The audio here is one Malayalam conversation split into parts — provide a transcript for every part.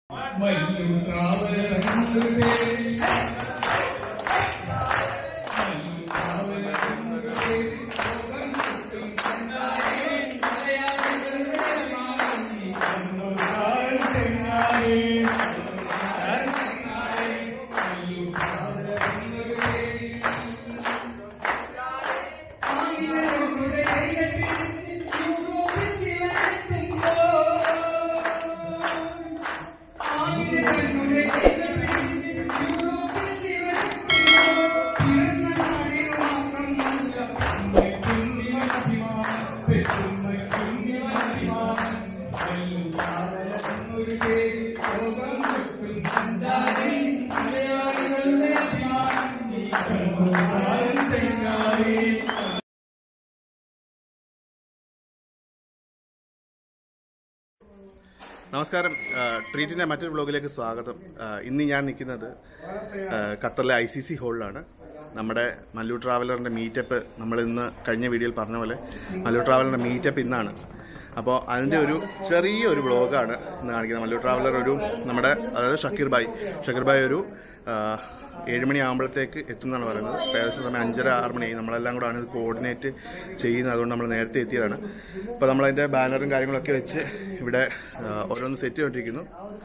നമസ്കാരം ആ, ട്രീറ്റിന്റെ മറ്റൊരു ബ്ലോഗിലേക്ക് സ്വാഗതം ആ, ഇന്ന് ഞാൻ നിൽക്കുന്നത് ആ, ഖത്തറിലെ ഐ സി സി ഹോളിലാണ് നമ്മുടെ മല്ലു ട്രാവലറിന്റെ മീറ്റപ്പ് നമ്മൾ ഇന്ന് കഴിഞ്ഞ വീഡിയോയിൽ പറഞ്ഞ പോലെ മല്ലു ട്രാവലറിന്റെ മീറ്റപ്പ് ഇന്നാണ് അപ്പോൾ അതിന്റെ ഒരു ചെറിയ ഒരു ബ്ലോഗാണ് ഇന്ന് കാണിക്കുന്നത് മല്ലു ട്രാവലർ ഒരു നമ്മുടെ അതായത് ഷക്കീർ ബായ് ഷക്കീർ ബായ് ഒരു ആ, ഏഴുമണി ആകുമ്പോഴത്തേക്ക് എത്തുന്നതാണ് പറയുന്നത് ഇപ്പം ഏകദേശം സമയം അഞ്ചര ആറ് മണിയായി നമ്മളെല്ലാം കൂടാണ് ഇത് കോർഡിനേറ്റ് ചെയ്യുന്നത് അതുകൊണ്ട് നമ്മൾ നേരത്തെ എത്തിയതാണ് അപ്പോൾ നമ്മളതിൻ്റെ ബാനറും കാര്യങ്ങളൊക്കെ വെച്ച് ഇവിടെ ആ, ഓരോന്ന് സെറ്റ് ചെയ്തുകൊണ്ടിരിക്കുന്നു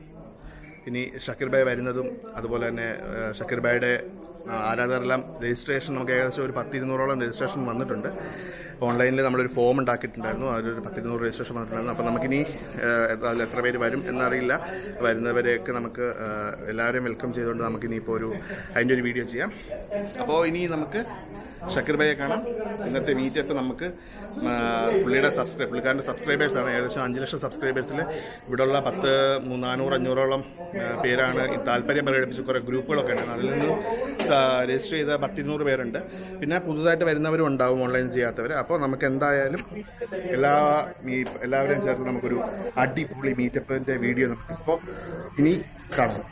ഇനി ഷക്കീർ ബായ് വരുന്നതും അതുപോലെ തന്നെ ആ, ഷക്കീർ ബായുടെ ആ, ആരാധകരെല്ലാം രജിസ്ട്രേഷൻ നമുക്ക് ഏകദേശം ഒരു പത്ത് ഇരുന്നൂറോളം രജിസ്ട്രേഷൻ വന്നിട്ടുണ്ട് ഓൺലൈനിൽ നമ്മളൊരു ഫോം ഉണ്ടാക്കിയിട്ടുണ്ടായിരുന്നു അതിലൊരു പത്തിരുന്നൂറ് രജിസ്ട്രേഷൻ വന്നിട്ടുണ്ടായിരുന്നു അപ്പോൾ നമുക്കിനി ആ, എത്ര- അതിൽ എത്ര പേര് വരും എന്നറിയില്ല വരുന്നവരെയൊക്കെ നമുക്ക് ആ, എല്ലാവരെയും വെൽക്കം ചെയ്തുകൊണ്ട് നമുക്കിനി ഇപ്പോൾ ഒരു അതിൻ്റെ ഒരു വീഡിയോ ചെയ്യാം അപ്പോൾ ഇനി നമുക്ക് ഷക്കീർ ഭായിയെ കാണാം ഇന്നത്തെ മീറ്റപ്പ് നമുക്ക് ആ, പുള്ളിയുടെ സബ്സ്ക്രൈബ് പുള്ളിക്കാരൻ്റെ സബ്സ്ക്രൈബേഴ്സ് ആണ് ഏകദേശം അഞ്ച് ലക്ഷം സബ്സ്ക്രൈബേഴ്സിൽ ഇവിടെയുള്ള പത്ത് മൂ- നാനൂറ് അഞ്ഞൂറോളം ആ, പേരാണ് ഈ താല്പര്യം പ്രകടിപ്പിച്ച് കുറേ ഗ്രൂപ്പുകളൊക്കെ ഉണ്ട് അതിൽ നിന്ന് സ- രജിസ്റ്റർ ചെയ്ത പത്തിരുന്നൂറ് പേരുണ്ട് പിന്നെ പുതുതായിട്ട് വരുന്നവരും ഉണ്ടാവും ഓൺലൈൻ ചെയ്യാത്തവർ അപ്പോൾ നമുക്ക് എന്തായാലും എല്ലാ ഈ എല്ലാവരെയും ചേർത്ത് നമുക്കൊരു അടിപൊളി മീറ്റപ്പിന്റെ വീഡിയോ നമുക്ക് ഇപ്പോൾ ഇനി കാണാം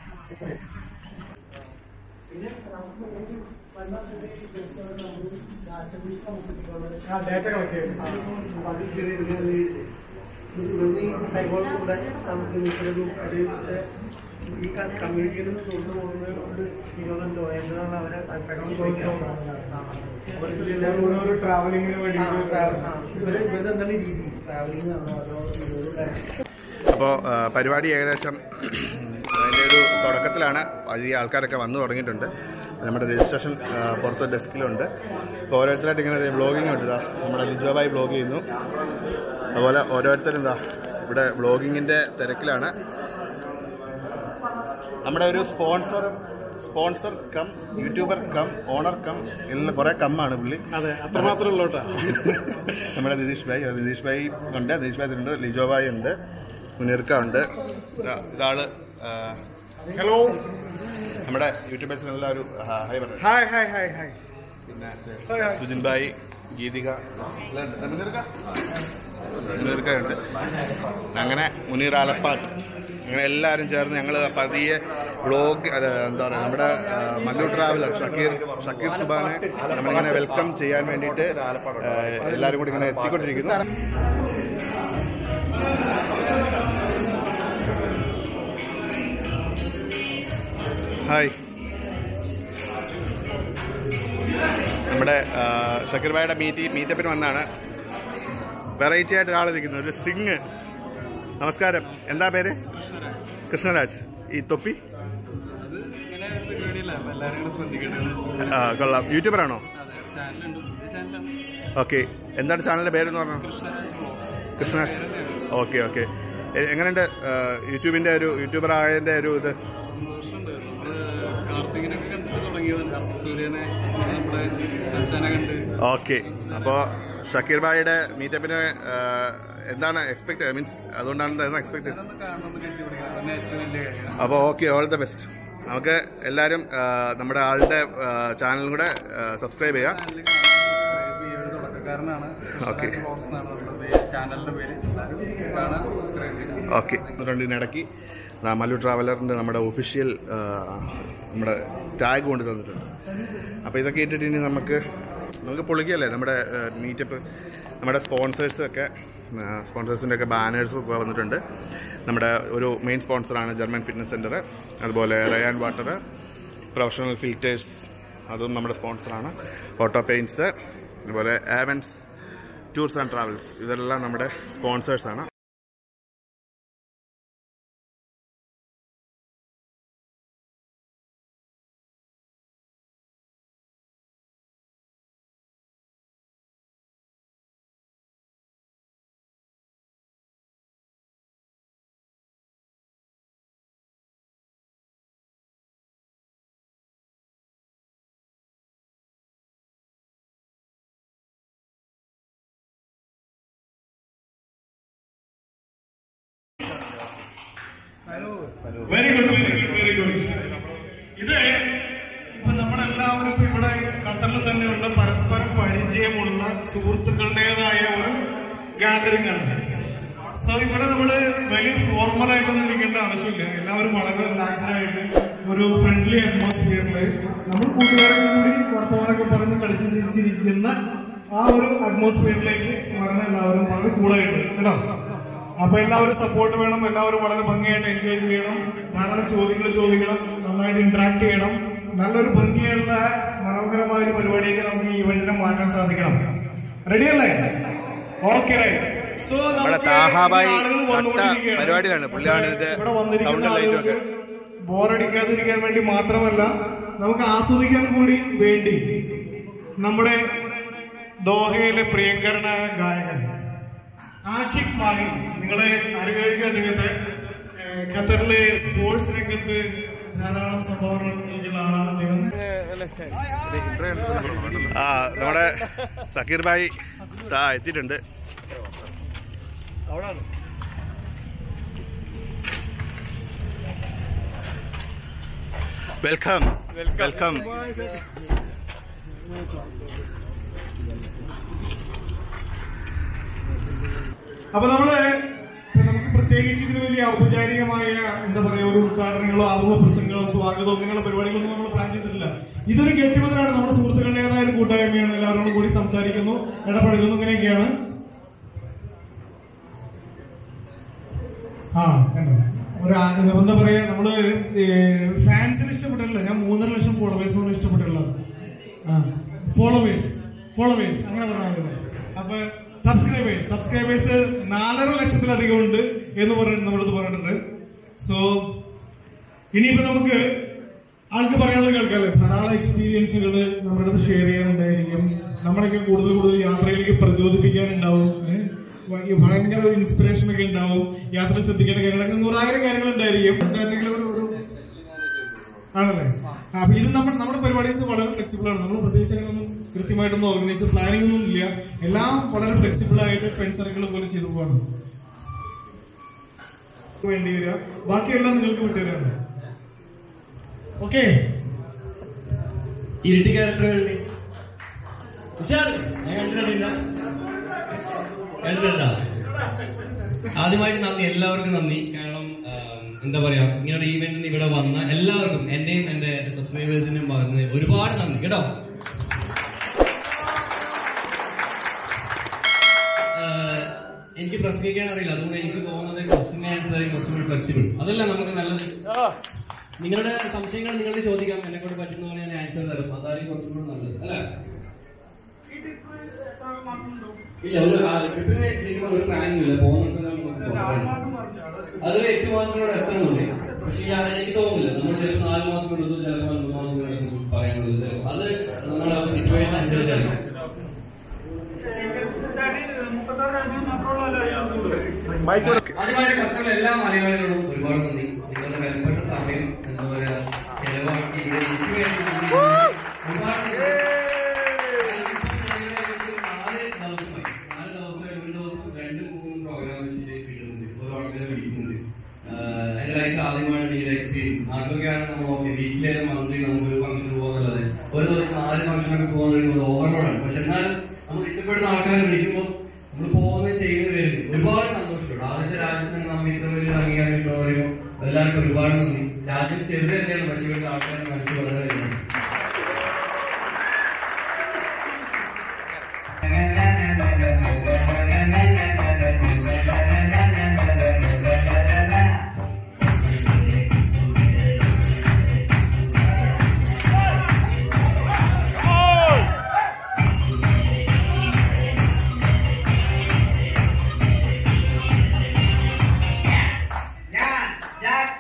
ഡാറ്റ കളക്ട് ചെയ്യും അപ്പൊ അത് ചെറിയ ചെറിയ ഈ സൈബോൾ കൂടെ നമുക്ക് ഇതൊരു അത് ഈ കമ്മ്യൂണിറ്റിയിൽ നിന്ന് തുറന്നു പോകുന്നത് കൊണ്ട് നിങ്ങളുണ്ടോ എന്നതാണ് അവരെ താല്പര്യം ചോദിച്ചത് അവർക്ക് ഞാൻ ഇവിടെ ഒരു ട്രാവലിങ്ങിന് വേണ്ടി ഇവര് ഇവരെന്താണ് രീതി ട്രാവലിംഗ് ആണോ അതോ ഇവരുടെ അപ്പോൾ പരിപാടി ഏകദേശം അതിൻ്റെ ഒരു തുടക്കത്തിലാണ് അധികം ആൾക്കാരൊക്കെ വന്നു തുടങ്ങിയിട്ടുണ്ട് നമ്മുടെ രജിസ്ട്രേഷൻ ആ, പുറത്ത് ഡെസ്കിലുണ്ട് അപ്പോൾ ഓരോരുത്തരായിട്ട് ഇങ്ങനെ വ്ളോഗിങ് ഉണ്ട് ഇതാ നമ്മുടെ ലിജോബായി വ്ളോഗ് ചെയ്യുന്നു അതുപോലെ ഓരോരുത്തരും എന്താ ഇവിടെ വ്ളോഗിങ്ങിൻ്റെ തിരക്കിലാണ് നമ്മുടെ ഒരു sponsor sponsor cum YouTuber cum owner cum എല്ലാം കുറെ കമ്മാണ് പുള്ളി അതെ അത്രമാത്രം ഉള്ളോട്ടാ നമ്മുടെ നിതീഷ് ഭായ് നിതീഷ് ഭായ് ഉണ്ട് നിതീഷ് ഭായ് ഉണ്ട് ലിജോ ഭായ് ഉണ്ട് മുനീർക്ക ഉണ്ട് ഇതാ- ഇതാള് ആ, ഹലോ നമ്മുടെ യൂട്യൂബേഴ്സിനെല്ലാം ഒരു ഹ- ഹായ് പറഞ്ഞു ഹായ് ഹായ് ഹായ് ഹായ് പിന്നെ ഹായ്, ഹായ്. സുജിൻ ഭായ് ഗീതിക എല്ലാം ഉണ്ട്. മുനീർക്ക മുനീർക്ക ഉണ്ട് അങ്ങനെ മുനീർ ആലപ്പാട്ട് അങ്ങനെ എല്ലാവരും ചേർന്ന് ഞങ്ങൾ പതിയെ വ്ളോഗ് അത് എന്താ പറയുക നമ്മുടെ ആ, മല്ലു ട്രാവലർ ഷക്കീർ ഷക്കീർ സുബാനെ നമ്മളിങ്ങനെ വെൽക്കം ചെയ്യാൻ വേണ്ടിയിട്ട് ആ, എല്ലാവരും കൂടി ഇങ്ങനെ എത്തിക്കൊണ്ടിരിക്കുന്നു ഹായ് നമ്മുടെ ആ, ഷക്കീർ ഭായിയുടെ മീറ്റ് മീറ്റപ്പിന് വന്നാണ് വെറൈറ്റി ആയിട്ട് ഒരാൾ നിൽക്കുന്നു ഒരു സിംഗ് നമസ്കാരം എന്താ പേര് കൃഷ്ണരാജ് ഈ തൊപ്പി ആ, കൊള്ളാം യൂട്യൂബറാണോ ഓക്കെ എന്താണ് ചാനലിന്റെ പേരെന്ന് പറഞ്ഞു കൃഷ്ണരാജ് ഓക്കെ ഓക്കെ എങ്ങനെയുണ്ട് ആ, യൂട്യൂബിന്റെ ഒരു യൂട്യൂബർ ആയതിന്റെ ഒരു ഇത് സന്തോഷമുണ്ട് നമ്മള് കാർത്തികിനൊക്കെ കണ്ടിട്ട് തുടങ്ങിയതല്ല സൂര്യനെ നമ്മുടെ ദർശന കണ്ട് ഓക്കെ അപ്പോ ഷക്കീർ ഭായിയുടെ മീറ്റപ്പിന് എന്താണ് എക്സ്പെക്ട് മീൻസ് അതുകൊണ്ടാണ് എന്തായിരുന്നു എക്സ്പെക്ട് ഒന്ന് കാണണമെന്ന് കരുതി പിടിക്കണം അതന്നെ ഏറ്റവും വലിയ കാര്യം അപ്പോൾ ഓക്കെ ഓൾ ദ ബെസ്റ്റ് നമുക്ക് എല്ലാവരും ആ, നമ്മുടെ ആളുടെ ചാനലും കൂടെ സബ്സ്ക്രൈബ് ചെയ്യാം ചാനൽ സബ്സ്ക്രൈബ് ചെയ്യ ഒരു തുടക്കക്കാരനാണ് Okay. ബ്ലോഗ്സ് എന്നാണ് നമ്മുടെ പേര് ചാനലിന്റെ പേര് എല്ലാവരും കാണാൻ സബ്സ്ക്രൈബ് ചെയ്യുക ഓക്കെ രണ്ടിനിടയ്ക്ക് മല്ലു ട്രാവലറിന്റെ നമ്മുടെ ഒഫീഷ്യൽ നമ്മുടെ ടാഗ് കൊണ്ട് തന്നിട്ടുണ്ട് അപ്പോൾ ഇതൊക്കെ ഇട്ടിട്ട് ഇനി നമുക്ക് നമുക്ക് പൊളിക്കല്ലേ നമ്മുടെ മീറ്റപ്പ് നമ്മുടെ സ്പോൺസേഴ്സ് ഒക്കെ സ്പോൺസേഴ്സിൻ്റെ ഒക്കെ ബാനേഴ്സും ഒക്കെ വന്നിട്ടുണ്ട് നമ്മുടെ ഒരു മെയിൻ സ്പോൺസറാണ് ജർമ്മൻ ഫിറ്റ്നസ് സെൻറ്റർ അതുപോലെ റയാൻ വാട്ടർ പ്രൊഫഷണൽ ഫിൽറ്റേഴ്സ് അതും നമ്മുടെ സ്പോൺസറാണ് ഓട്ടോ പെയിൻറ്റ്സ് അതുപോലെ ആവൻസ് ടൂർസ് ആൻഡ് ട്രാവൽസ് ഇതെല്ലാം നമ്മുടെ സ്പോൺസേഴ്സാണ് very good very good very good ഇത് ഇപ്പൊ നമ്മളെല്ലാവരും ഇപ്പൊ ഇവിടെ ഖത്തറിൽ തന്നെയുള്ള പരസ്പരം പരിചയമുള്ള സുഹൃത്തുക്കളുടേതായ ഒരു ഗാദറിംഗ് ആണ് സോ ഇവിടെ നമ്മള് വലിയ ഫോർമൽ ആയിട്ടൊന്നും ഇരിക്കേണ്ട ആവശ്യമില്ല എല്ലാവരും വളരെ റിലാക്സ്ഡ് ആയിട്ട് ഒരു ഫ്രണ്ട്ലി അറ്റ്മോസ്ഫിയറില് നമ്മൾ കൂട്ടുകാരെ കൂടി വർത്തമാനമൊക്കെ പറഞ്ഞ് കളിച്ച് ചിരിച്ചിരിക്കുന്ന ആ ഒരു അറ്റ്മോസ്ഫിയറിലേക്ക് വരണം എല്ലാവരും വളരെ കൂളായിട്ട് കേട്ടോ അപ്പൊ എല്ലാവരും സപ്പോർട്ട് വേണം എല്ലാവരും വളരെ ഭംഗിയായിട്ട് എൻജോയ് ചെയ്യണം ധാരാളം ചോദ്യങ്ങൾ ചോദിക്കണം നന്നായിട്ട് ഇന്ററാക്ട് ചെയ്യണം നല്ലൊരു ഭംഗിയുള്ള മനോഹരമായ ഒരു പരിപാടിയൊക്കെ നമുക്ക് ഈ ഇവന്റിനെ മാറ്റാൻ സാധിക്കണം റെഡിയല്ലേ ഓക്കെ സോ നമ്മുടെ താഹാബായി നട്ട പരിപാടിയാണ്. പുള്ളിയാണ് ഇതിന്റെ sound light ഒക്കെ. ബോറടിക്കാതിരിക്കാൻ വേണ്ടി മാത്രമല്ല നമുക്ക് ആസ്വദിക്കാൻ കൂടി വേണ്ടി നമ്മുടെ ദോഹയിലെ പ്രിയങ്കരനായ ഗായകൻ ആഷിഖ് മാഹി നിങ്ങളെ അറിയുക അദ്ദേഹത്തെ ഏഹ്, ഖത്തറിലെ സ്പോർട്സ് രംഗത്ത് ധാരാളം സംഭാവനകൾ നൽകുന്ന ആളാണ് അദ്ദേഹം ആ നമ്മുടെ സക്കീർ ഭായി താ എത്തിയിട്ടുണ്ട് വെൽക്കം വെൽക്കം അപ്പൊ നമ്മള് ഇപ്പൊ നമുക്ക് പ്രത്യേകിച്ച് ഇതിന് വലിയ ഔപചാരികമായ എന്താ പറയാ ഒരു ഉദ്ഘാടനങ്ങളോ ആമുഖ പ്രസംഗങ്ങളോ സ്വാഗതമോ അങ്ങനെയുള്ള പരിപാടികളൊന്നും നമ്മൾ പ്ലാൻ ചെയ്തിട്ടില്ല ഇതൊരു കെട്ടിമതിലാണ് നമ്മുടെ സുഹൃത്തുക്കളുടേതായ ഒരു കൂട്ടായ്മയാണ് എല്ലാവരോടും കൂടി സംസാരിക്കുന്നു ഇടപഴകുന്നു ഇങ്ങനെയൊക്കെയാണ് ആ കണ്ടോ ഒരു ആ- എന്താ പറയാ നമ്മള് ഫാൻസിന് ഇഷ്ടപ്പെട്ടിട്ടില്ല ഞാൻ മൂന്നര ലക്ഷം ഫോളോവേഴ്സിനോട് ഇഷ്ടപ്പെട്ടിട്ടുള്ളത് ആ ഫോളോവേഴ്സ് ഫോളോവേഴ്സ് അങ്ങനെ പറഞ്ഞാൽ മതി അപ്പൊ സബ്സ്ക്രൈബേഴ്സ് സബ്സ്ക്രൈബേഴ്സ് നാലര ലക്ഷത്തിലധികം ഉണ്ട് എന്ന് പറഞ്ഞിട്ട് നമ്മളത് പറഞ്ഞിട്ടുണ്ട് സോ ഇനിയിപ്പോ നമുക്ക് ആൾക്ക് പറയാനുള്ളത് കേൾക്കാല്ലേ ധാരാളം എക്സ്പീരിയൻസുകൾ നമ്മുടെ അടുത്ത് ഷെയർ ചെയ്യാനുണ്ടായിരിക്കും നമ്മളൊക്കെ കൂടുതൽ കൂടുതൽ യാത്രയിലേക്ക് പ്രചോദിപ്പിക്കാനുണ്ടാവും ഏഹ്? വ- ഈ ഭയങ്കര ഒരു ഇൻസ്പിറേഷൻ ഒക്കെ ഉണ്ടാവും യാത്ര ശ്രദ്ധിക്കേണ്ട കാര്യങ്ങളൊക്കെ നൂറായിരം കാര്യങ്ങൾ ഉണ്ടായിരിക്കും എന്തെങ്കിലും ഒരു ഒരു ആണല്ലേ ആ, അപ്പൊ ഇത് നമ്മൾ നമ്മുടെ പരിപാടീസ് വളരെ ഫ്ലെക്സിബിൾ ആണ് നമ്മൾ പ്രത്യേകിച്ച് അങ്ങനെ ഒന്നും കൃത്യമായിട്ടൊന്നും ഓർഗനൈസ് പ്ലാനിംഗ് ഒന്നും ഇല്ല എല്ലാം വളരെ ഫ്ലെക്സിബിൾ ആയിട്ട് ഫ്രണ്ട് സർക്കിൾ പോലെ ചെയ്തു പോവാണ് വേണ്ടി വരിക ബാക്കിയെല്ലാം നിങ്ങൾക്ക് വിട്ടുതരാണ് ഓക്കെ ഇരട്ടി ക്യാരക്ടറുകളുടെ വിശാൽ ഞാൻ കണ്ടിട്ടില്ല കണ്ടിട്ടുണ്ടോ ആദ്യമായിട്ട് നന്ദി എല്ലാവർക്കും നന്ദി കാരണം ആം, എന്താ പറയാ ഇങ്ങനെ ഈവന്റിന് ഇവിടെ വന്ന എല്ലാവർക്കും എന്റെയും എന്റെ സബ്സ്ക്രൈബേഴ്സിന്റെയും ഭാഗത്ത് ഒരുപാട് നന്ദി കേട്ടോ ആഹ്, എനിക്ക് പ്രസംഗിക്കാൻ അറിയില്ല അതുകൊണ്ട് എനിക്ക് തോന്നുന്നത് ക്വസ്റ്റിന്റെ ആൻസർ ആയിരിക്കും കുറച്ചും കൂടി ഫ്ലെക്സിബിൾ അതല്ല നമുക്ക് നല്ലത് നിങ്ങളുടെ സംശയങ്ങൾ നിങ്ങൾക്ക് ചോദിക്കാം എന്നെ കൊണ്ട് പറ്റുന്ന പോലെ ഞാൻ ആൻസർ തരും അതായിരിക്കും കുറച്ചും കൂടി നല്ലത് അല്ലേ ഇല്ല ഒരു ആ, ട്രിപ്പിന് ശരിക്കും ഒരു പ്ലാനിങ് ഇല്ല പോകുന്നത് അതൊരു എട്ട് മാസം കൂടെ എത്തണമെന്നുണ്ട് പക്ഷെ ഞാൻ എനിക്ക് തോന്നുന്നില്ല നമ്മൾ ചിലപ്പോൾ നാല് മാസം കൊണ്ട് എത്തും ചിലപ്പോൾ മൂന്ന് മാസം കൊണ്ട് എത്തും പറയാനുള്ളത് അത് നമ്മുടെ സിറ്റുവേഷൻ അനുസരിച്ചായിരിക്കും ആദ്യമായിട്ട് ഖത്തറിലെ എല്ലാ മലയാളികളോടും ഒരുപാട് നന്ദി നിങ്ങളുടെ വിലപ്പെട്ട സമയം എന്താ പറയാ ചെലവാക്കി ഇവിടെ എനിക്ക് വേണ്ടി നിങ്ങൾ ഒരുപാട് നന്ദി. നാല് ദിവസമായി നാല് ദിവസമായി ഒരു ദിവസം രണ്ട് മൂന്ന് പ്രോഗ്രാം വെച്ചിട്ട് കിട്ടുന്നുണ്ട് ഓരോ ആൾക്കാരെ വിളിക്കുന്നുണ്ട് ആഹ് എന്റെ ലൈഫിൽ ആദ്യമായിട്ട് ഈ ഒരു എക്സ്പീരിയൻസ് നാട്ടിലൊക്കെയാണ് നമ്മൾ ഓക്കെ വീക്കിലെ മന്ത്ലി നമുക്ക് ഒരു ഫംഗ്ഷൻ പോകുന്നുള്ളത് ഒരു ദിവസം നാല് ഫംഗ്ഷനൊക്കെ പോകുന്നത് ഓവർലോഡാണ് പക്ഷെ എന്നാൽ നമ്മൾ ഇഷ്ടപ്പെടുന്ന ആൾക്കാരെ വിളിക്കുമ്പോൾ നമ്മൾ പോകുന്നത് ചെയ്യുന്നത് വരുന്നത് ഒരുപാട് സന്തോഷമുണ്ട് ആദ്യത്തെ രാജ്യത്ത് നിന്ന് നമുക്ക് ഇത്ര വലിയ അംഗീകാരം കിട്ടുക പറയുമ്പോൾ എല്ലാവർക്കും ഒരുപാട് നന്ദി രാജ്യം ചെറുത് തന്നെയാണ് പക്ഷേ ഇവിടുത്തെ ആൾക്കാരുടെ മനസ്സിൽ വളരെ വലുതാണ്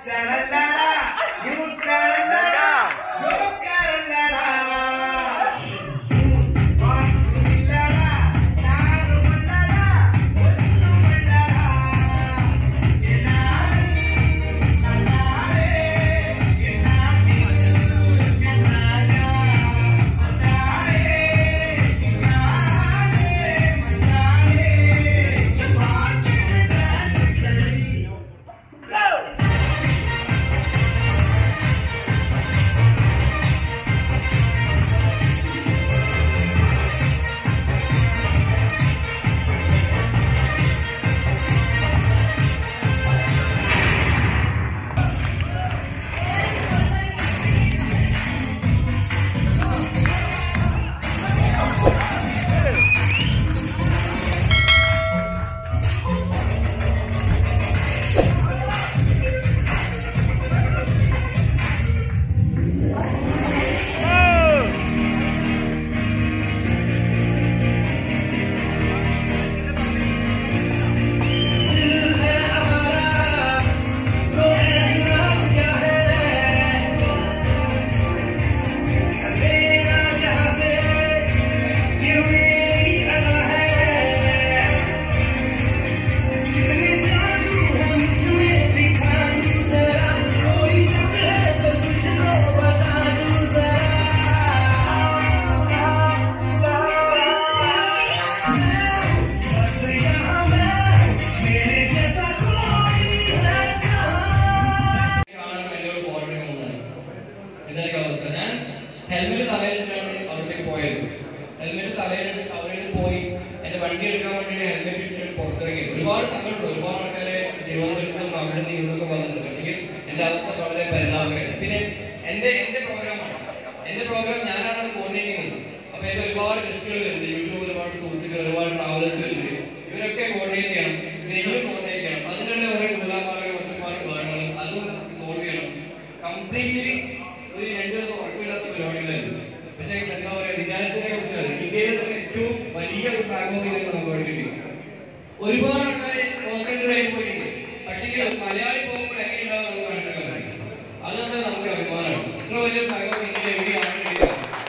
കാണാൻ എന്നോട് ഫോൺ എടുക്കാൻ വന്നതാണ് ഇതായിരിക്കും അവസ്ഥ ഞാൻ ഹെൽമെറ്റ് തലയിലിട്ടാണ് അവിടത്തേക്ക് പോയത് ഹെൽമെറ്റ് തലയിലിട്ട് കവർ ചെയ്ത് പോയി എന്റെ വണ്ടി എടുക്കാൻ വേണ്ടി ഹെൽമെറ്റ് ഇട്ടിട്ട് പുറത്തിറങ്ങി ഒരുപാട് സങ്കടമുണ്ട് ഒരുപാട് ആൾക്കാരെ തിരുവനന്തപുരത്തും അവിടെ നിന്ന് ഇവിടുന്നൊക്കെ വന്നിട്ടുണ്ട് പക്ഷേ എന്റെ അവസ്ഥ വളരെ പരിതാപകരമാണ് പിന്നെ എന്റെ എന്റെ പ്രോഗ്രാമാണ് എന്റെ പ്രോഗ്രാം ഞാനാണ് അത് കോർഡിനേറ്റ് ചെയ്യുന്നത് അപ്പൊ എന്റെ ഒരുപാട് ഗസ്റ്റുകൾ വരുന്നുണ്ട് യൂട്യൂബ് ഒരുപാട് സുഹൃത്തുക്കൾ ഒരുപാട് ട്രാവലേഴ്സ് വരുന്നുണ്ട് ഇവരൊക്കെ കോർഡിനേറ്റ് ചെയ്യണം ഇവരെങ്കിലും കോർഡിനേറ്റ് ചെയ്യണം അതിനുള്ള ഓരോ ഗുണാമാരങ്ങൾ ഒച്ചപ്പാട് കാര്യങ്ങൾ അതും സോൾവ് ചെയ്യണം കംപ്ലീറ്റ്ലി ഒരു രണ്ട് ദിവസം ഉറപ്പില്ലാത്ത പരിപാടികളായിരുന്നു പക്ഷേ എന്താ പറയാ വിചാരിച്ചതിനെ കുറിച്ച് ഇന്ത്യയിലെ തന്നെ ഏറ്റവും വലിയ ഒരു ഫ്രാഗോമിലാണ് നമുക്ക് അവിടെ കിട്ടി ഒരുപാട് ആൾക്കാർ കോൺസെൻട്രേറ്റ് ആയി പോയിട്ടുണ്ട് പക്ഷേ മലയാളി പോകുമ്പോൾ എങ്ങനെയുണ്ടാവും നമുക്ക് മനസ്സിലാക്കാൻ പറ്റും അത് തന്നെ നമുക്ക് അഭിമാനമാണ് ഇത്ര വലിയ ഫ്രാഗോം ഇന്ത്യ എവിടെയാണ് കിട്ടിയത്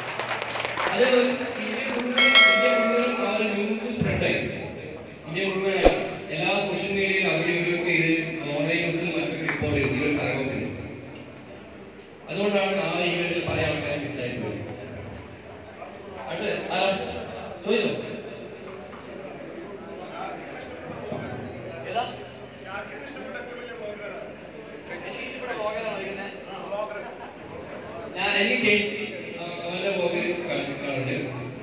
അത് ഇന്ത്യ മുഴുവൻ ഇന്ത്യ മുഴുവൻ ആ ഒരു ന്യൂസ് സ്പ്രെഡായി ഇന്ത്യ മുഴുവനായി എല്ലാ സോഷ്യൽ മീഡിയയിലും അവിടെ ഇവിടെയൊക്കെ ഇത് ഓൺലൈൻ ന്യൂസിലും മറ്റൊക്കെ റിപ്പോർട്ട് ചെയ്തു ഈ ഒരു ഫ്രാഗോമിന് അതുകൊണ്ടാണ് ആ ഈവെന്റിൽ പല ആൾക്കാരും മിസ്സായി പോയത് അടുത്ത് ആരാ ചോദിച്ചോ ഏതാ? എനിക്ക് ഇഷ്ടപ്പെട്ട vlog ഏതാ കളിക്കുന്നെ? ഞാൻ എനിക്ക് കേസി അവ- അവന്റെ vlog കളി- കാണുന്നുണ്ട്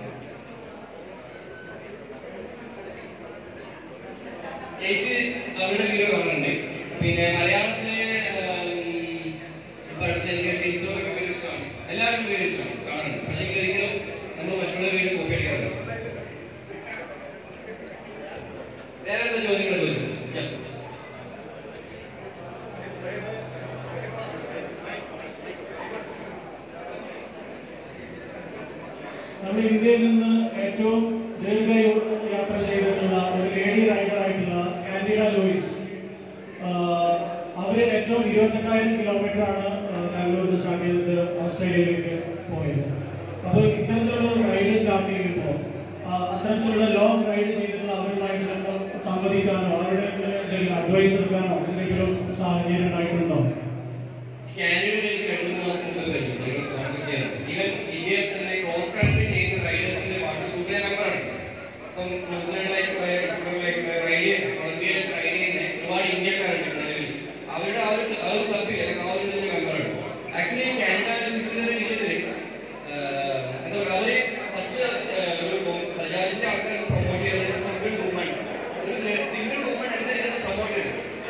കേസി അവരുടെ വീഡിയോ കാണുന്നുണ്ട് പിന്നെ മലയാളത്തിലെ ആം, ഇപ്പൊ അടുത്ത് എനിക്ക് ടീംസോറൊക്കെ വീഡിയോ ഇഷ്ടമാണ് എല്ലാവരും വീഡിയോ ഇഷ്ടമാണ് കാണുന്നുണ്ട് പക്ഷെ ഒരിക്കലും നമ്മൾ മറ്റുള്ള വീഡിയോ കോപ്പി അടിക്കാറില്ല വേറെ എന്താ ചോദ്യങ്ങൾ ചോദിച്ചു Yeah. നമ്മുടെ ഇന്ത്യയിൽ നിന്ന് ഏറ്റവും ദീർഘ യാത്ര ചെയ്തിട്ടുള്ള ഒരു ലേഡി റൈഡർ ആയിട്ടുള്ള കാൻഡിഡ ലൂയിസ് ആഹ് അവര് ഏറ്റവും ഇരുപത്തെട്ടായിരം കിലോമീറ്റർ ആണ് കാനൂരിൽ നിന്ന് സ്റ്റാർട്ട് ചെയ്തിട്ട് ഓസ്ട്രേലിയയിലേക്ക് പോയത് അപ്പോൾ ഇത്തരത്തിലുള്ള ഒരു റൈഡ് സ്റ്റാർട്ട് ചെയ്യുമ്പോൾ ആഹ് അത്തരത്തിലുള്ള ലോങ് റൈഡ് ചെയ്തിട്ടുള്ള അവരുമായിട്ടുള്ള സംവദിക്കാനോ അവരുടെ എന്തെങ്കിലും അഡ്വൈസ് എടുക്കാനോ എന്തെങ്കിലും സാഹചര്യം ഉണ്ടായിട്ടുണ്ടോ കാനഡയിൽ എനിക്ക് രണ്ട് മൂന്ന് മാസം മുമ്പ് കഴിഞ്ഞു ഞങ്ങൾ കോൺടാക്ട് ചെയ്യണം ഈവൻ ഇന്ത്യയിൽ തന്നെ ക്രോസ് കൺട്രി ചെയ്യുന്ന റൈഡേഴ്സിന്റെ വാട്സ്ആപ്പ് ഗ്രൂപ്പിലെ നമ്പറാണ് അപ്പം ന്യൂസിലാൻഡിലായിക്കോട്ടെ ഇവിടെയായിക്കോട്ടെ റൈഡ് ഇന്ത്യയിലേക്ക് റൈഡ് ചെയ്യുന്ന ഒരുപാട് ഇന്ത്യക്കാരുണ്ട് നിലവിൽ അവരുടെ ആ ഒരു ആ ഒരു ക്ലബിൽ അല്ലെങ്കിൽ ആ ഒരു ഇതിന്റെ മെമ്പറാണ് ആക്ച്വലി കാനഡ ന്യൂസിലൻഡ് വിഷയത്തിൽ എന്താ പറയുക അവര് ഫസ്റ്റ് ഒരു ബജാജിന്റെ ആൾക്കാർ പ്രൊമോട്ട് ചെയ്തത് സിംഗിൾ വുമൺ ഒരു സിംഗിൾ വുമൺ എന്താ ചെയ്തത് പ്രൊമോട്ട് ചെയ്തത്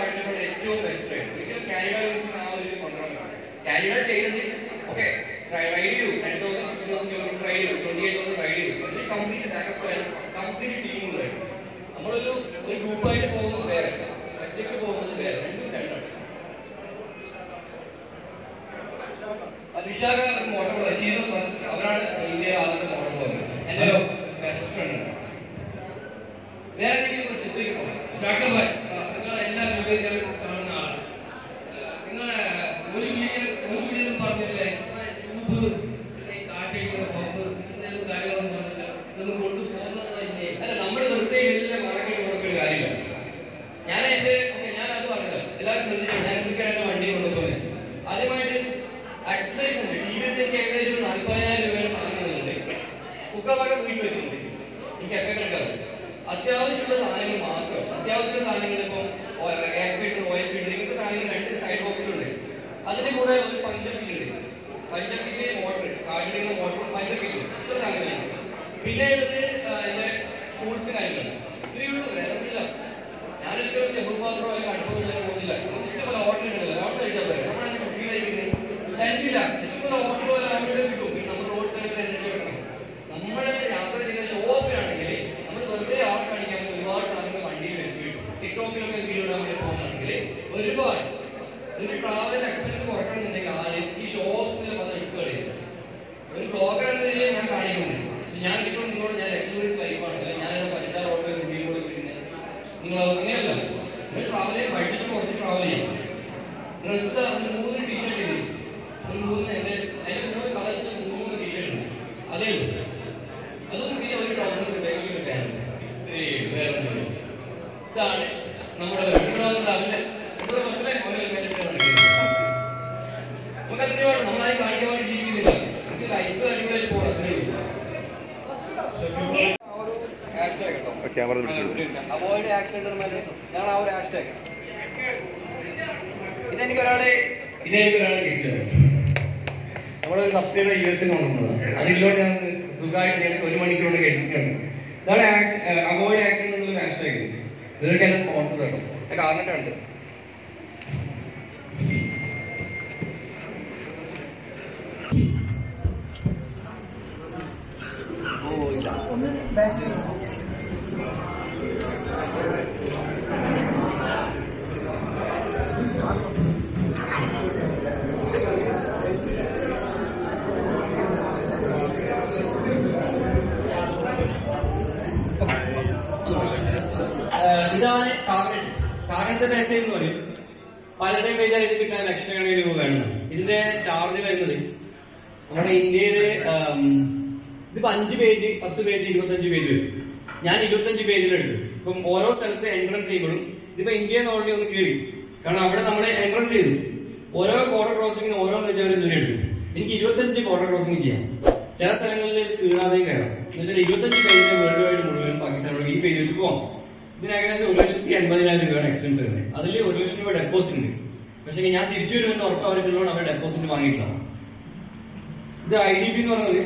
കാഴ്ചപ്പാട് ഏറ്റവും ബെസ്റ്റ് റൈഡ് ഒരിക്കലും കാനഡ യൂസിന് ആ ഒരു ഇത് കൊണ്ടുവരണം കാനഡ ചെയ്തത് ഓക്കെ റൈഡ് ചെയ്തു ten thousand fifty thousand kilometre ride ചെയ്തു ട്വന്റി എയ്റ്റ് തൗസൻഡ് റൈഡ് ചെയ്തു പക്ഷേ കംപ്ലീറ്റ് ബാക്കപ്പ് പ്ലാൻ കംപ്ലീറ്റ് ടീമുകളായിട്ട് നമ്മളൊരു ഒരു ഗ്രൂപ്പായിട്ട് പോകുന്നത് വേറെ ഒറ്റയ്ക്ക് പോകുന്നത് വേറെ രണ്ടും രണ്ടാണ് വിശാഖ മോട്ടോർ ഷീസ് ഫസ്റ്റ് അവരാണ് ഇന്ത്യയിലെ ആദ്യത്തെ മോട്ടോർ പോകുന്നത് എൻ്റെ ബെസ്റ്റ് ഫ്രണ്ട് വേറെ എന്തെങ്കിലും ക്വസ്റ്റ്യൻ ഷാക്കിർ ഭായ് നിങ്ങൾ എല്ലാ വീഡിയോയിലും കാണുന്ന ആളാണ് നിങ്ങൾ ഒരു വീഡിയോ ഒരു വീഡിയോയിൽ പറഞ്ഞില്ല എക്സ്ട്രാ ട്യൂബ് കാറ്റടിക്കുന്ന പമ്പ് ഇങ്ങനെയുള്ള കാര്യങ്ങളൊന്നും പറഞ്ഞില്ല ഇതൊന്നും കൊണ്ടുപോകുന്നതല്ലേ അല്ല നമ്മൾ വെറുതെ എല്ലാം മറക്കേണ്ടി കൊടുക്കേണ്ട കാര്യമില്ല ഞാൻ എന്റെ ഓക്കെ ഞാൻ അത് പറഞ്ഞത് എല്ലാവരും ശ്രദ്ധിച്ചു ഞാൻ എന്തൊക്കെയാണ് എന്റെ വണ്ടി കൊണ്ടുപോകുന്നത് ആദ്യമായിട്ട് എക്സസൈസ് ഉണ്ട് ടി വി എസ് എനിക്ക് ഏകദേശം ഒരു നാൽപ്പതിനായിരം രൂപയുടെ സാധനങ്ങളുണ്ട് കുക്കവക വീട്ടിൽ വെച്ചിട്ടുണ്ട് എനിക്ക് എപ്പോൾ കിടക്കാറ് അത്യാവശ്യമുള്ള സാധനങ്ങൾ മാത്രം അത്യാവശ്യമുള്ള സാധനങ്ങൾ ഇപ്പം എയർ ഫിൽറ്റർ ഓയിൽ ഫിൽറ്റർ ഇങ്ങനത്തെ സാധനങ്ങൾ രണ്ട് സൈഡ് ബോക്സിലുണ്ട് അതിന്റെ കൂടെ ഒരു പഞ്ചർ കിറ്റ് ഉണ്ട് പഞ്ചർ കിറ്റ് മോട്ടർ കാട്ടിടുന്ന മോട്ടർ പഞ്ചർ കിറ്റ് ഇത്ര സാധനങ്ങളുണ്ട് പിന്നെ ഉള്ളത് ആ, എന്റെ ടൂൾസ് കാര്യങ്ങൾ ഇത്രയേ ഉള്ളൂ വേറെ ഒന്നുമില്ല ഞാനൊരിക്കലും ചെറുപാത്രം അല്ലെങ്കിൽ അടുപ്പൊന്നും പോകുന്നില്ല നമുക്ക് ഇഷ്ടംപോലെ ഓർഡർ കിട്ടുന്നില്ല അവിടെ കഴിച്ചാൽ പോരെ നമ്മളങ്ങനെ കുക്ക് ചെയ്ത് കഴിക്കുന്നത് രണ്ടില്ല ഇഷ്ടംപോലെ ഓർഡർ പോലെ അവിടെ കിട്ടും പിന്നെ നമ്മൾ റോഡ് സൈഡിൽ രണ്ടു കിട്ടണം നമ്മൾ യാത്ര ചെയ്യുന്ന ഷോപ്പിലാണെങ്കിൽ നമ്മൾ വെറുതെ ആൾ കാണിക്കാൻ വേണ്ടി ഒരുപാട് സാധനങ്ങൾ വണ്ടിയിൽ വെച്ച് കിട്ടും ടിക്ടോക്കിലൊക്കെ വീഡിയോ ഇടാൻ വേണ്ടി പോകുകയാണെങ്കിൽ ഒരുപാട് ഒരു ട്രാവൽ എക്സ്പെൻസ് കുറയ്ക്കണമെന്നുണ്ടെങ്കിൽ ആദ്യം ഈ ഷോപ്പിൽ വന്ന് എടുക്കുകയാണ് ഒരു ബ്ലോഗർ എന്ന നിലയിൽ ഞാൻ കാണിക്കുന്നുണ്ട് പക്ഷെ ഞാൻ ഇപ്പോൾ നിങ്ങളോട് ഞാൻ ലക്ഷറീസ് ലൈഫാണ് അല്ലെങ്കിൽ ഞാൻ പഞ്ചാർ ഓട്ടോ സിംഗിൾ കൂടെ പിടിക്കുന്നത് നിങ്ങൾ അങ്ങനെയല്ല നിങ്ങൾ ട്രാവൽ ചെയ്യാൻ ബഡ്ജറ്റ് കുറച്ച് ട്രാവൽ ചെയ്യും ഡ്രസ്സ് ഒരു മൂന്ന് ടീഷർട്ട് ചെയ്തു ഒരു മൂന്ന് എൻ്റെ എൻ്റെ മൂന്ന് കളേഴ്സിൽ മൂന്ന് മൂന്ന് ടീഷർട്ട് ഉണ്ട് അതേ ഉള്ളൂ അതും പിന്നെ ഒരു ട്രൗസർ ബാഗിൽ ഒരു പാൻറ് ഇത്രയേ ഉള്ളൂ. വേറെ ഒന്നുമില്ല ഇതാണ് നമ്മുടെ ഇവിടെ വന്നത് അവൻ്റെ ഇവിടെ ബസ്സിലെ ഓരോ ഹെൽമെറ്റ് നമുക്ക് അത്രേ വേണം നമ്മളായി കാണിക്കാൻ വേണ്ടി ജീവിക്കുന്നില്ല നമുക്ക് ലൈഫ് അടിപൊളിയായി പോകണം അത്രേ ഉള്ളൂ ക്യാമറ പിടിച്ചോളൂ അവോയ്ഡ് ആക്സിഡന്റ് ഞങ്ങൾ ആ ഒരു ഹാഷ്ടാഗ് ഇതെനിക്ക് ഒരാളെ ഇതെനിക്ക് ഒരാളെ കിട്ടിയത് നമ്മളൊരു സബ്സിഡി യു എസിൽ കൊണ്ടുവന്നത് അതിലോട്ട് ഞാൻ സുഖമായിട്ട് ഞങ്ങൾക്ക് ഒരു മണിക്കൂർ കേട്ടിട്ടുണ്ട് ഇതാണ് അവോയ്ഡ് ആക്സിഡന്റ് എന്നുള്ള ഹാഷ്ടാഗ് ഇതൊക്കെ എന്നെ സ്പോൺസർ കേട്ടോ കാരണം കാണിച്ചത് ആഹ് ഇതാണ് ടാർഗറ്റ് ടാർഗറ്റ് പൈസ എന്ന് പറയും പലരുടെയും പേജാണ് ഇത് കിട്ടാൻ ലക്ഷക്കണക്കിന് രൂപ വേണം ഇതിന്റെ ചാർജ് വരുന്നത് നമ്മുടെ ഇന്ത്യയില് ആം, ഇതിപ്പോ അഞ്ച് പേജ് പത്ത് പേജ് ഇരുപത്തഞ്ച് പേജ് വരും ഞാൻ ഇരുപത്തഞ്ച് പേജിലെടുത്തു ഇപ്പം ഓരോ സ്ഥലത്ത് എൻട്രൻസ് ചെയ്യുമ്പോഴും ഇതിപ്പോ ഇന്ത്യയിൽ നിന്ന് ഓൾറെഡി ഒന്ന് കയറി കാരണം അവിടെ നമ്മൾ എൻട്രൻസ് ചെയ്തു ഓരോ ബോർഡർ ക്രോസിംഗിന് ഓരോന്ന് വെച്ചാൽ ഒരു എടുക്കും എനിക്ക് ഇരുപത്തഞ്ച് ബോർഡർ ക്രോസിംഗ് ചെയ്യാം ചില സ്ഥലങ്ങളിൽ കീഴാതെയും കയറാം എന്നുവെച്ചാൽ ഇരുപത്തഞ്ച് പേജിന് വേൾഡ് വൈഡ് മുഴുവൻ പാകിസ്ഥാനോട് ഈ പേജ് വെച്ച് പോകാം ഇതിന് ഏകദേശം ഒരു ലക്ഷത്തി എൺപതിനായിരം രൂപയാണ് എക്സ്പെൻസ് വരുന്നത് അതിൽ ഒരു ലക്ഷം രൂപ ഡെപ്പോസിറ്റ് ഉണ്ട് പക്ഷേ ഞാൻ തിരിച്ചു വരുമെന്ന് ഉറപ്പ് അവർക്കുള്ളതുകൊണ്ട് അവർ ഡെപ്പോസിറ്റ് വാങ്ങിയിട്ടില്ല ഇത് ഐ ഡി പി എന്ന് പറയുന്നത്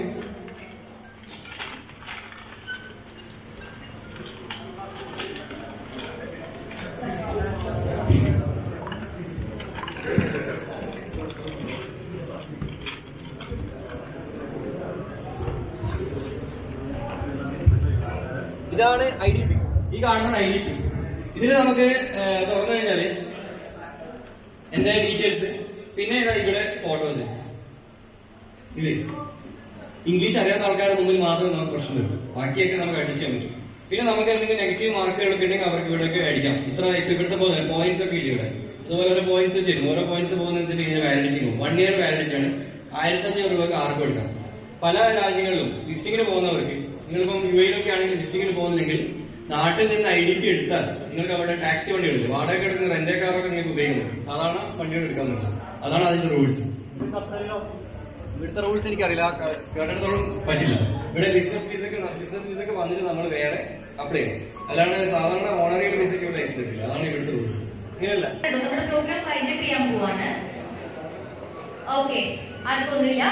ഇതാണ് ഐ ഡി പി ഈ കാണുന്നത് ഐ ഡി പി ഇതിൽ നമുക്ക് ഏഹ്, തുറന്നു കഴിഞ്ഞാല് എന്റെ ഡീറ്റെയിൽസ് പിന്നെ ഇതാ ഇവിടെ ഫോട്ടോസ് ഇത് ഇംഗ്ലീഷ് അറിയാത്ത ആൾക്കാരുടെ മുമ്പിൽ മാത്രമേ നമുക്ക് പ്രശ്നം വരും ബാക്കിയൊക്കെ നമുക്ക് അഡ്ജസ്റ്റ് ചെയ്യാൻ പറ്റും പിന്നെ നമുക്ക് എന്തെങ്കിലും നെഗറ്റീവ് മാർക്കുകളൊക്കെ ഉണ്ടെങ്കിൽ അവർക്ക് ഇവിടെയൊക്കെ അടിക്കാം ഇത്ര ഇപ്പൊ ഇവിടുത്തെ പോലെ പോയിന്റ്സ് ഒക്കെ ഇല്ല ഇവിടെ അതുപോലെ ഓരോ പോയിന്റ്സ് വെച്ചിരുന്നു ഓരോ പോയിന്റ്സ് പോകുന്നതനുസരിച്ച് ഇതിന് വാലിഡിറ്റി പോകും വൺ ഇയർ വാലിഡിറ്റി ആണ് ആയിരത്തി അഞ്ഞൂറ് രൂപക്ക് ആർക്കും എടുക്കാം പല രാജ്യങ്ങളിലും വിസിറ്റിങ്ങിന് പോകുന്നവർക്ക് നിങ്ങളിപ്പം യു എയിലൊക്കെ ആണെങ്കിൽ വിസിറ്റിങ്ങിന് പോകുന്നില്ലെങ്കിൽ നാട്ടിൽ നിന്ന് ഐ ഡി പി എടുത്താൽ നിങ്ങൾക്ക് അവിടെ ടാക്സി വണ്ടികളില്ല വാടക എടുക്കുന്ന റെന്റേ കാറൊക്കെ നിങ്ങൾക്ക് ഉപയോഗിക്കുന്നു സാധാരണ വണ്ടികൾ എടുക്കാൻ പറ്റില്ല അതാണ് അതിന്റെ റൂൾസ് ഇവിടുത്തെ റൂൾസ് എനിക്കറിയില്ല കേട്ടിടത്തോളം പറ്റില്ല ഇവിടെ ബിസിനസ് വിസക്ക് ബിസിനസ് വിസക്ക് വന്നിട്ട് നമ്മൾ വേറെ അപ്ലൈ ചെയ്യും അല്ലാണ്ട് സാധാരണ ഓണറിയൽ വിസയ്ക്ക് ഇവിടെ ലൈസൻസ് കിട്ടില്ല അതാണ് ഇവിടുത്തെ റൂൾസ് ഇങ്ങനെയല്ല നമ്മുടെ പ്രോഗ്രാം വൈൻഡപ്പ് ചെയ്യാൻ പോവാണ് ഓക്കെ ആർക്കൊന്നുമില്ല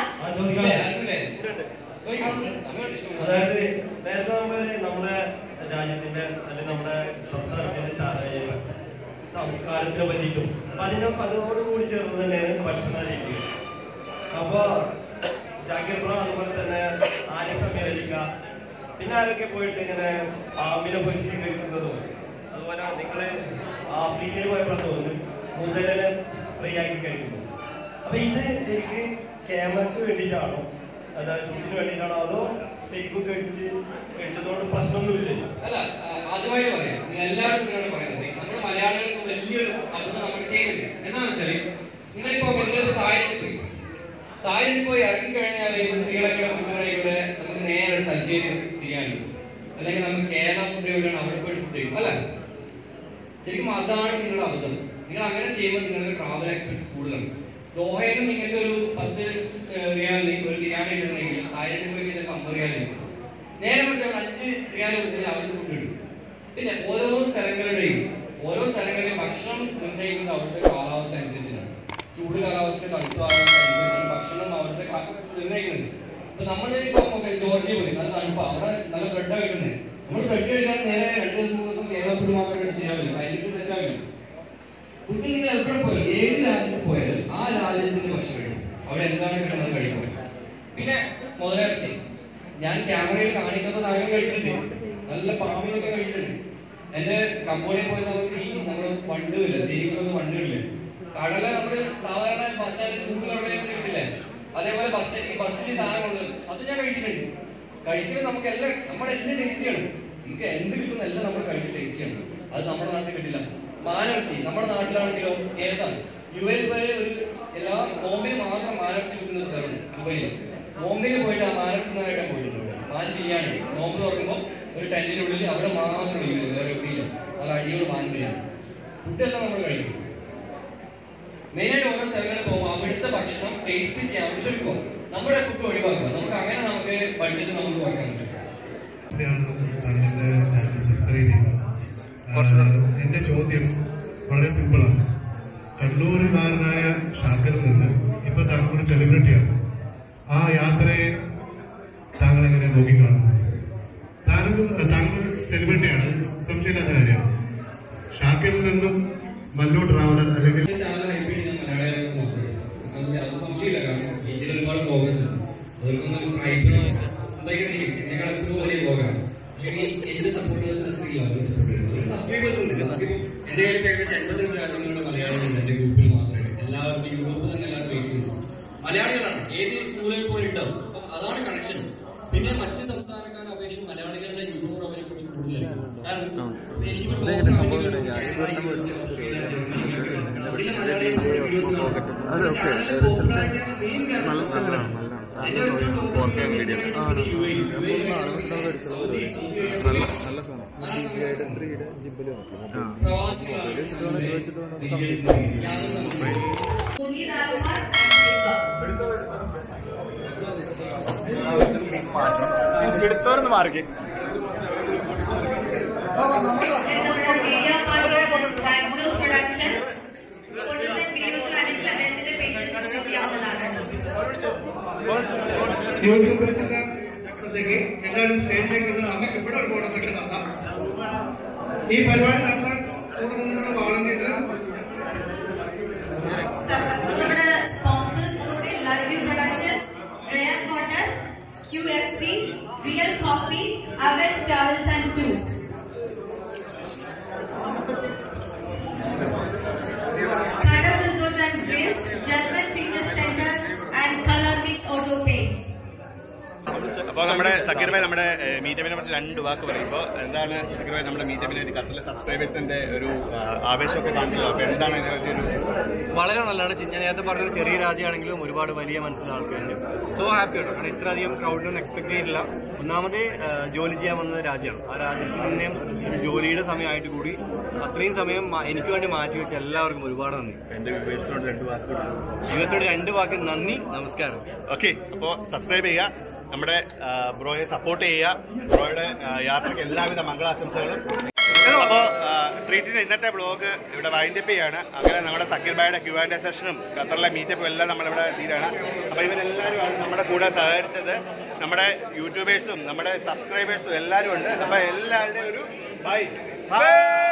ഓക്കെ അതായത് നേരത്തെ നമ്മള് നമ്മുടെ രാജ്യത്തിന്റെ അല്ലെങ്കിൽ നമ്മുടെ സംസ്ഥാനത്തിന്റെ ചാ- സംസ്കാരത്തിനെ പറ്റിയിട്ടും അപ്പൊ അതിന് അതിനോടുകൂടി ചേർന്ന് തന്നെയാണ് ഭക്ഷണ രീതി അപ്പൊ ഷാക്കിർ ബ്രോ അതുപോലെ തന്നെ ആര്യ സമീരലിക്ക പിന്നെ ആരൊക്കെ പോയിട്ട് ഇങ്ങനെ പാമ്പിനെ പൊരിച്ച് കഴിക്കുന്നതും അതുപോലെ നിങ്ങള് ആഫ്രിക്കയിൽ പോയപ്പോഴാണ് തോന്നുന്നു മുതലിനെ ഫ്രീ ആക്കി കഴിക്കുന്നു അപ്പൊ ഇത് ശരിക്ക് ക്യാമറക്ക് വേണ്ടിയിട്ടാണോ അതായത് ഷൂട്ടിന് വേണ്ടിയിട്ടാണോ അതോ ശരിക്കും കഴിച്ച് കഴിച്ചതുകൊണ്ട് പ്രശ്നമൊന്നുമില്ലേ അല്ല ആ, ആദ്യമായിട്ട് പറയാം നിങ്ങൾ എല്ലാവരും ഇതിനോട് പറയുന്നത് നമ്മുടെ മലയാളികൾക്ക് വലിയൊരു അബദ്ധം നമ്മൾ ചെയ്യുന്നത് എന്താണെന്ന് വെച്ചാൽ നിങ്ങളിപ്പോ നിങ്ങളിപ്പോ തായ്ലൻഡിൽ പോയി തായ്ലൻഡിൽ പോയി ഇറങ്ങിക്കഴിഞ്ഞാൽ സ്ത്രീകളൊക്കെ പുരുഷനായിക്കൂടെ നമുക്ക് നേരെ ഒരു തലശ്ശേരി ബിരിയാണി അല്ലെങ്കിൽ നമുക്ക് കേരള ഫുഡ് എവിടെയാണ് അവിടെ പോയിട്ട് ഫുഡ് കഴിക്കും അല്ല ശരിക്കും അതാണ് നിങ്ങളുടെ അബദ്ധം നിങ്ങൾ അങ്ങനെ ചെയ്യുമ്പോൾ നിങ്ങൾക്ക് ട്രാവൽ എക്സ്പെൻസ് കൂടുതലാണ് ദോഹയിലും നിങ്ങൾക്ക് ഒരു പത്ത് ഏഹ്, റിയാലിന് ഒരു ബിരിയാണി ഇടുന്നെങ്കിൽ തായ്ലൻഡിൽ പോയി ചിലപ്പോൾ അമ്പത് റിയാലിന് നേരെ മറിച്ച് അവിടെ അഞ്ച് റിയാൽ കൊടുത്താൽ അവർക്ക് ഫുഡ് കിട്ടും പിന്നെ ഓരോ സ്ഥലങ്ങളുടെയും ഓരോ സ്ഥലങ്ങളുടെയും ഭക്ഷണം നിർണ്ണയിക്കുന്നത് അവിടുത്തെ കാലാവസ്ഥ അനുസരിച്ചാണ് ചൂട് കാലാവസ്ഥ തണുപ്പ് കാലാവസ്ഥ അനുസരിച്ചാണ് ഭക്ഷണം അവിടുത്തെ കാ- നിർണ്ണയിക്കുന്നത് ഇപ്പൊ നമ്മൾ ഇപ്പൊ ജോർജിയ പോയി നല്ല തണുപ്പാ അവിടെ നല്ല ബ്രെഡ് കഴിക്കുന്നത് നമ്മൾ ബ്രെഡ് കഴിക്കാൻ നേരെ രണ്ട് ദിവസം മൂന്ന് ദിവസം കേരള ഫുഡ് മാത്രം കഴിച്ച് ചെയ്യാറില്ല അതിലേക്ക് സെറ്റ് ആകില്ല ഫുഡ് നിങ്ങൾ എവിടെ പോയാലും ഏത് രാജ്യത്ത് പോയാലും ആ രാജ്യത്തിന്റെ ഭക്ഷണം കഴിക്കും അവിടെ എന്താണ് കിട്ടുന്നത് അത് കഴിക്കും പിന്നെ മുതലാഴ്ച ഞാൻ ക്യാമറയിൽ കാണിക്കുന്ന സാധനം കഴിച്ചിട്ടുണ്ട് നല്ല പാമ്പിനൊക്കെ കഴിച്ചിട്ടുണ്ട് എന്റെ കമ്പോളിൽ പോയ സമയത്ത് ഈ നമ്മുടെ വണ്ടുമില്ല തിരിച്ചു വന്ന വണ്ടുകളില്ല കടല നമ്മള് സാധാരണ ബസ് സ്റ്റാൻഡിൽ ചൂട് കടലയൊന്നും കിട്ടില്ലേ അതേപോലെ ബസ് സ്റ്റാൻഡിൽ ബസ്സിൽ സാധനമുള്ളത് അത് ഞാൻ കഴിച്ചിട്ടുണ്ട് കഴിക്കുന്നത് നമുക്ക് എല്ലാം നമ്മുടെ എല്ലാം ടേസ്റ്റിയാണ് നമുക്ക് എന്ത് കിട്ടുന്ന എല്ലാം നമ്മൾ കഴിച്ച് ടേസ്റ്റിയാണ് അത് നമ്മുടെ നാട്ടിൽ കിട്ടില്ല മാനർച്ചി നമ്മുടെ നാട്ടിലാണെങ്കിലോ കേസാണ് യു എയിൽ വരെ ഒരു എല്ലാ നോമ്പിന് മാത്രം മാനർച്ചി കിട്ടുന്ന ഒരു സ്ഥലമുണ്ട് ദുബൈയിൽ നോമ്പിന് പോയിട്ട് ആ മാനർച്ചിനായിട്ട് പോയിട്ടുണ്ട് മാൻ ബിരിയാണി നോമ്പ് തുറക്കുമ്പോൾ ഒരു ടെന്റിനുള്ളിൽ അവിടെ മാത്രം ഇരിക്കുന്നത് വേറെ എവിടെയില്ല നല്ല അടിപൊളി മാൻ ബിരിയാണി ഫുഡെല്ലാം നമ്മൾ കഴിക്കും മെയിനായിട്ട് ഓരോ സ്ഥലങ്ങളിൽ പോകുമ്പോൾ അവിടുത്തെ ഭക്ഷണം ടേസ്റ്റ് ചെയ്യാൻ അവിടെ ശ്രമിക്കും നമ്മുടെ ഫുഡ് ഒഴിവാക്കുക നമുക്ക് അങ്ങനെ നമുക്ക് ബഡ്ജറ്റ് നമുക്ക് കുറയ്ക്കാൻ പറ്റും ഇത്രയാണ് താങ്കളുടെ ചാനൽ സബ്സ്ക്രൈബ് ചെയ്യുക ആഹ് എന്റെ ചോദ്യം വളരെ സിമ്പിളാണ് കണ്ണൂരുകാരനായ ഷാക്കിറിൽ നിന്ന് ഇപ്പൊ താങ്കൾ ഒരു സെലിബ്രിറ്റിയാണ് ആ യാത്രയെ താങ്കൾ എങ്ങനെ നോക്കിക്കാണുന്നു താങ്കൾ താങ്കൾ ഒരു സെലിബ്രിറ്റിയാണ് സംശയമില്ലാത്ത കാര്യമാണ് ഷാക്കിറിൽ നിന്നും മല്ലു ട്രാവലർ അല്ലെങ്കിൽ ചാനൽ ഹൈപ്പ് ഞാൻ മലയാളികൾക്ക് മാത്രമേ അത് അത് സംശയമില്ല കാരണം ഇന്ത്യയിൽ ഒരുപാട് ബ്ലോഗേഴ്സ് ഉണ്ട് അവർക്കൊന്നും ഒരു ഹൈപ്പ് എന്നെക്കാൾ എത്രയോ വലിയ ബ്ലോഗാണ് പക്ഷേ ഈ എന്റെ സപ്പോർട്ടേഴ്സ് അത്രയില്ല അവരുടെ സപ്പോർട്ടേഴ്സ് സബ്സ്ക്രൈബേഴ്സ് ഉണ്ട് നമുക്കിപ്പോൾ എന്റെ കയ്യിൽ ഏകദേശം എൺപത്തിരണ്ട് രാജ്യങ്ങളുടെ മലയാളികളുണ്ട് എന്റെ ഗ്രൂപ്പിൽ മാത്രമേ എല്ലാവരും യൂറോപ്പിൽ തന്നെ എല്ലാവരും വെയിറ്റ് ചെയ്യുന്നു മലയാളികളാണ് ഏത് മൂലയിൽ പോയി ഉണ്ടാവും അപ്പം അതാണ് കണക്ഷൻ പിന്നെ മറ്റ് സംസ്ഥാനക്കാരെ അപേക്ഷിച്ച് മലയാളികളുടെ യൂറോ അവരെ കുറിച്ച് കൂടുതലായിരിക്കും കാരണം എനിക്ക് പുനീതാകുമാർ ആൻഡ് ജേക്കബ്. എടുത്തോരൊന്ന് മാറിക്കേ നമ്മുടെ മീഡിയ പാർട്ണർ ലാഗ്നോസ് പ്രൊഡക്ഷൻസ് ഫോട്ടോസ് ആൻഡ് വീഡിയോസ് വേണമെങ്കിൽ അദ്ദേഹത്തിന്റെ പേജസ് വിസിറ്റ് ചെയ്യാവുന്നതാണ് യൂട്യൂബേഴ്സിന്റെ ശ്രദ്ധയ്ക്ക് എല്ലാവരും സ്റ്റേജിലേക്ക് എത്തുക. നമുക്ക് ഇവിടെ ഒരു ഫോട്ടോ സെക്ഷൻ നടത്താം ഈ പരിപാടി നടത്താൻ കൂടെ നിന്നുള്ള വോളണ്ടിയേഴ്സ് നമ്മുടെ സ്പോൺസേഴ്സ് ഒന്നുകൂടി ലൈവ് പ്രൊഡക്ഷൻസ് റയർ water Q F C real coffee അവൽസ് travels and tours Kadam Resort and Grace, German Fitness Center and Color Mix Auto Paints. അപ്പോൾ നമ്മുടെ സക്കീർ ഭായ് നമ്മുടെ മീറ്റപ്പിനെ പറ്റി രണ്ട് വാക്ക് പറയുമ്പോൾ എന്താണ് സക്കീർ ഭായ് നമ്മുടെ മീറ്റപ്പിന് വേണ്ടി ഖത്തറിലെ സബ്സ്ക്രൈബേഴ്സിന്റെ ഒരു ആ, ആവേശമൊക്കെ കാണിച്ചത് അപ്പോൾ എന്താണ് ഇതിനെ പറ്റി ഒരു വളരെ നല്ലതാണ് ചി- ഞാൻ നേരത്തെ പറഞ്ഞ ചെറിയ രാജ്യമാണെങ്കിലും ഒരുപാട് വലിയ മനസ്സിലുള്ള ആൾക്കാരുണ്ട് സോ ഹാപ്പിയാണ് കാരണം ഇത്രയധികം ക്രൗഡിനൊന്നും എക്സ്പെക്ട് ചെയ്തിട്ടില്ല ഒന്നാമത് ആ, ജോലി ചെയ്യാൻ വന്ന രാജ്യമാണ് ആ രാജ്യത്തിൽ നിന്നേയും ഒരു ജോലിയുടെ സമയമായിട്ട് കൂടി അത്രയും സമയം മാ- എനിക്ക് വേണ്ടി മാറ്റി വെച്ച എല്ലാവർക്കും ഒരുപാട് നന്ദി എന്റെ വ്യൂവേഴ്സിനോട് രണ്ട് വാക്ക് യു എസോട് രണ്ട് വാക്ക് നന്ദി നമസ്കാരം ഓക്കെ അപ്പോൾ സബ്സ്ക്രൈബ് ചെയ്യുക നമ്മുടെ ആ, ബ്രോയെ സപ്പോർട്ട് ചെയ്യുക ബ്രോയുടെ ആ, യാത്രയ്ക്ക് എല്ലാവിധ മംഗളാശംസകളും അപ്പോൾ ട്രീറ്റിന്റെ ഇന്നത്തെ ബ്ലോഗ് ഇവിടെ വൈൻഡപ്പ് ചെയ്യാണ് അങ്ങനെ നമ്മുടെ സക്കീർ ബായുടെ ക്യൂ ആൻഡ് സെഷനും ഖത്തറിലെ മീറ്റപ്പും എല്ലാം നമ്മളിവിടെ തീരാണ് അപ്പോൾ ഇവരെല്ലാവരുമാണ് നമ്മുടെ കൂടെ സഹകരിച്ചത് നമ്മുടെ യൂട്യൂബേഴ്സും നമ്മുടെ സബ്സ്ക്രൈബേഴ്സും എല്ലാവരും ഉണ്ട് അപ്പോൾ എല്ലാവരുടെയും ഒരു ബൈ ബൈ